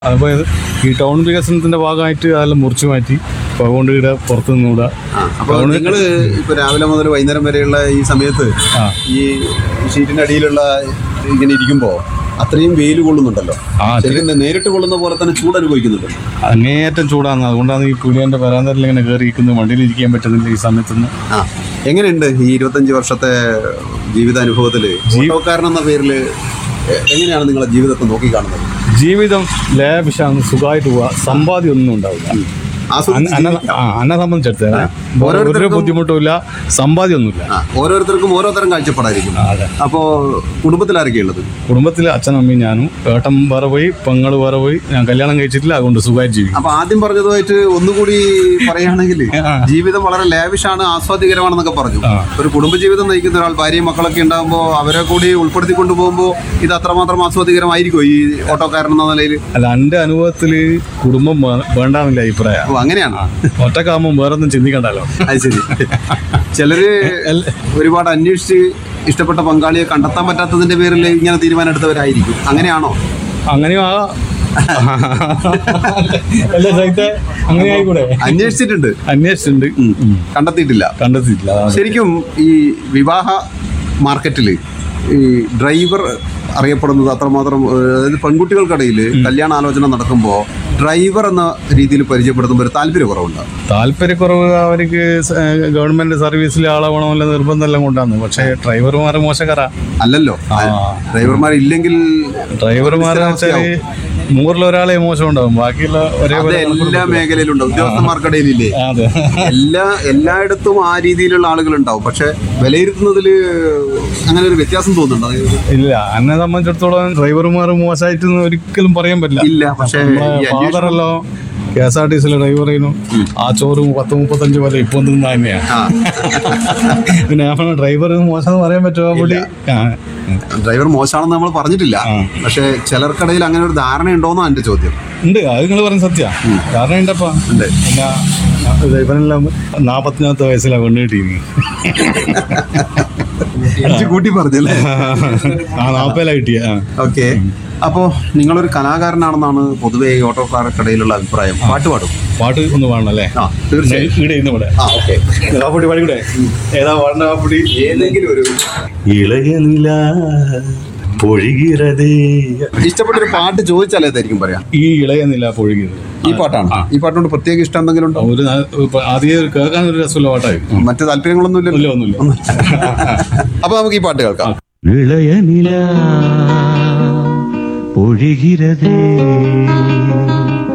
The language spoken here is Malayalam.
അപ്പോൾ ഈ ടൗൺ വികസനത്തിന്റെ ഭാഗമായിട്ട് അതെല്ലാം മുറിച്ചു മാറ്റി അപ്പോൾ അതുകൊണ്ട് ഇവിടെ പുറത്ത് നിന്നൂടാ അപ്പോൾ നിങ്ങൾ ഇപ്പൊ രാവിലെ മുതൽ വൈകുന്നേരം വരെയുള്ള ഈ സമയത്ത് ആ. ഈ ഷീറ്റിന്റെ അടിയിലുള്ള ഇങ്ങനെ ഇരിക്കുമ്പോ അത്രയും വെയിൽ കൊള്ളുന്നുണ്ടല്ലോ ആ, ശരിക്കും നേരിട്ട് കൊള്ളുന്ന പോലെ തന്നെ ചൂട് അനുഭവിക്കുന്നുണ്ട് അങ്ങേയറ്റം ചൂടാണ് അതുകൊണ്ടാണ് ഈ പുലിയന്റെ വരാന്തരിൽ ഇങ്ങനെ കയറി ഇരിക്കുന്നത് വണ്ടിയിൽ ഇരിക്കാൻ പറ്റുന്നില്ല ഈ സമയത്തൊന്ന് ആ എങ്ങനെയുണ്ട് ഈ ഇരുപത്തഞ്ച് വർഷത്തെ ജീവിതാനുഭവത്തില് ഓട്ടോക്കാരൻ എന്ന പേരിൽ എങ്ങനെയാണ് നിങ്ങളെ ജീവിതത്തെ നോക്കിക്കാണുന്നത് ജീവിതം ലേവിഷാണ് സുഖമായിട്ട് പോവാ സമ്പാദ്യം ഒന്നും ഉണ്ടാവില്ല ആസ്വദിച്ച് അന്ന ആ അന്നെ സംബന്ധിച്ചെടുത്തോളം ഒരു ബുദ്ധിമുട്ടും ഇല്ല സമ്പാദ്യം ഒന്നുമില്ല ആ, ഓരോരുത്തർക്കും ഓരോ തരം കാഴ്ചപ്പാടായിരിക്കും അതെ അപ്പോ കുടുംബത്തിൽ ആരൊക്കെയാ ഉള്ളത് കുടുംബത്തിൽ അച്ഛനും അമ്മയും ഞാനും ഏട്ടൻ വേറെ പോയി പെങ്ങൾ വേറെ പോയി ഞാൻ കല്യാണം കഴിച്ചിട്ടില്ല അതുകൊണ്ട് സുഖമായിട്ട് ജീവിക്കും അപ്പൊ ആദ്യം പറഞ്ഞതുമായിട്ട് ഒന്നുകൂടി പറയുകയാണെങ്കിൽ ആ. ജീവിതം വളരെ ലാവിഷാണ് ആസ്വാദികരമാണെന്നൊക്കെ പറഞ്ഞു ആ. ഒരു കുടുംബജീവിതം നയിക്കുന്ന ഒരാൾ ഭാര്യയും മക്കളൊക്കെ ഉണ്ടാകുമ്പോൾ അവരെ കൂടി ഉൾപ്പെടുത്തി കൊണ്ടുപോകുമ്പോൾ ഇത് അത്രമാത്രം ആസ്വാദികരമായിരിക്കും ഈ ഓട്ടോക്കാരൻ എന്ന നിലയിൽ അല്ല എൻ്റെ അനുഭവത്തിൽ കുടുംബം വേ- വേണ്ടാന്നില്ല അഭിപ്രായം ഓ അങ്ങനെയാണ് ഒറ്റക്കാകുമ്പോൾ വേറെ ഒന്നും ചിന്തിക്കണ്ടല്ലോ അത് ശരി ചിലര് ഒരുപാട് അന്വേഷിച്ച് ഇഷ്ടപ്പെട്ട പങ്കാളിയെ കണ്ടെത്താൻ പറ്റാത്തതിന്റെ പേരിൽ ഇങ്ങനെ തീരുമാനം എടുത്തവരായിരിക്കും അങ്ങനെയാണോ അങ്ങനെയും ആ അല്ല സഹിത്തെ അങ്ങനെ ആയിക്കൂടെ അന്വേഷിച്ചിട്ടുണ്ട് അന്വേഷിച്ചിട്ടുണ്ട് ഉം. കണ്ടെത്തിയിട്ടില്ല കണ്ടെത്തിയിട്ടില്ല അതാണ്. ശരിക്കും ഈ വിവാഹ മാർക്കറ്റിൽ ഈ ഡ്രൈവർ അറിയപ്പെടുന്നത് അത്രമാത്രം ഏഹ്, അതായത് പെൺകുട്ടികൾക്കിടയിൽ കല്യാണ ആലോചന നടക്കുമ്പോൾ ഡ്രൈവർ എന്ന രീതിയിൽ പരിചയപ്പെടുത്തുമ്പോൾ ഒരു താല്പര്യക്കുറവുണ്ട് താല്പര്യക്കുറവ് അവർക്ക് സ- ഏഹ് ഗവൺമെന്റ് സർവീസിൽ ആളാവണമല്ല നിർബന്ധമെല്ലാം കൊണ്ടാണ് പക്ഷേ ഡ്രൈവർമാർ മോശക്കാരാ അല്ലല്ലോ ഡ്രൈവർമാർ ഇല്ലെങ്കിൽ ഡ്രൈവർമാരെ വെച്ചാൽ നൂറിൽ ഒരാളെ മോശം ഉണ്ടാവും ബാക്കിയുള്ള അത് ഒരേപോലെ എല്ലാ മേഖലയിലും ഉദ്യോഗസ്ഥന്മാർക്കിടയിലില്ലേ അതെ എല്ലാ എല്ലായിടത്തും ആ രീതിയിലുള്ള ആളുകൾ ഉണ്ടാവും പക്ഷെ വിലയിരുത്തുന്നതിൽ അങ്ങനെ ഒരു വ്യത്യാസം തോന്നുന്നുണ്ട് അതായത് ഇല്ല എന്നെ സംബന്ധിച്ചിടത്തോളം ഡ്രൈവർമാർ മോശമായിട്ട് ഒരിക്കലും പറയാൻ പറ്റില്ല ഇല്ല പക്ഷേ ഈ അന്വേഷണം ഫാദറല്ലോ കെ എസ് ആർ ടി സിയിലെ ഡ്രൈവർ ചെയ്യുന്നു ആ ചോറ് പത്ത് മുപ്പത്തഞ്ച് പോലെ ഇപ്പൊ തിന്ന തന്നെയാണ് ആ പിന്നെ ഞാൻ ഡ്രൈവർ മോശം എന്ന് പറയാൻ പറ്റുമോ പുള്ളി ആ ഡ്രൈവർ മോശമാണെന്ന് നമ്മൾ പറഞ്ഞിട്ടില്ല പക്ഷെ ചിലർക്കിടയിൽ അങ്ങനെ ഒരു ധാരണ ഉണ്ടോന്നാണ് എന്റെ ചോദ്യം ഉണ്ട് അത് നിങ്ങൾ പറഞ്ഞ സത്യ കാരണം ഉണ്ടപ്പാ ഉണ്ട്. പിന്നെ ഇവനെല്ലാം നാപ്പത്തിനാമത്തെ വയസ്സിലാണ് പെണ്ണ് കിട്ടിയിരുന്നു അഞ്ച് കൂട്ടി പറഞ്ഞല്ലേ ആ നാപ്പതിലാ കിട്ടിയ ആ ഓക്കെ അപ്പോ നിങ്ങളൊരു കലാകാരനാണെന്നാണ് പൊതുവെ ഈ ഓട്ടോക്കാർക്കിടയിലുള്ള അഭിപ്രായം പാട്ട് പാടും പാട്ട് ഒന്ന് പാടണല്ലേ ആ തീർച്ചയായും ഇവിടെ ഇന്ന് ഇവിടെ ആ ഓക്കെ കാപ്പുടി പാടിക്കൂടെ ഏതാ പാടണ കാപ്പുടി ഏതെങ്കിലും ഒരു ഇളയ നില പൊഴുകിറതേ ഇഷ്ടപ്പെട്ട ഒരു പാട്ട് ചോദിച്ചാൽ ഏതായിരിക്കും പറയാം ഈ ഇളയ നില പൊഴുകിയത് ഈ പാട്ടാണ് ഈ പാട്ടിനോട് പ്രത്യേക ഇഷ്ടം എന്തെങ്കിലും ഉണ്ടോ ഒരു ന- ഇപ്പൊ ആദ്യം കേൾക്കാൻ ഒരു രസമുള്ള പാട്ടായിരുന്നു മറ്റു താല്പര്യങ്ങളൊന്നും ഇല്ല ഇല്ലല്ലോ ഒന്നുമില്ല അപ്പൊ നമുക്ക് ഈ പാട്ട് കേൾക്കാം இளைய நிலா பொழிகிறதே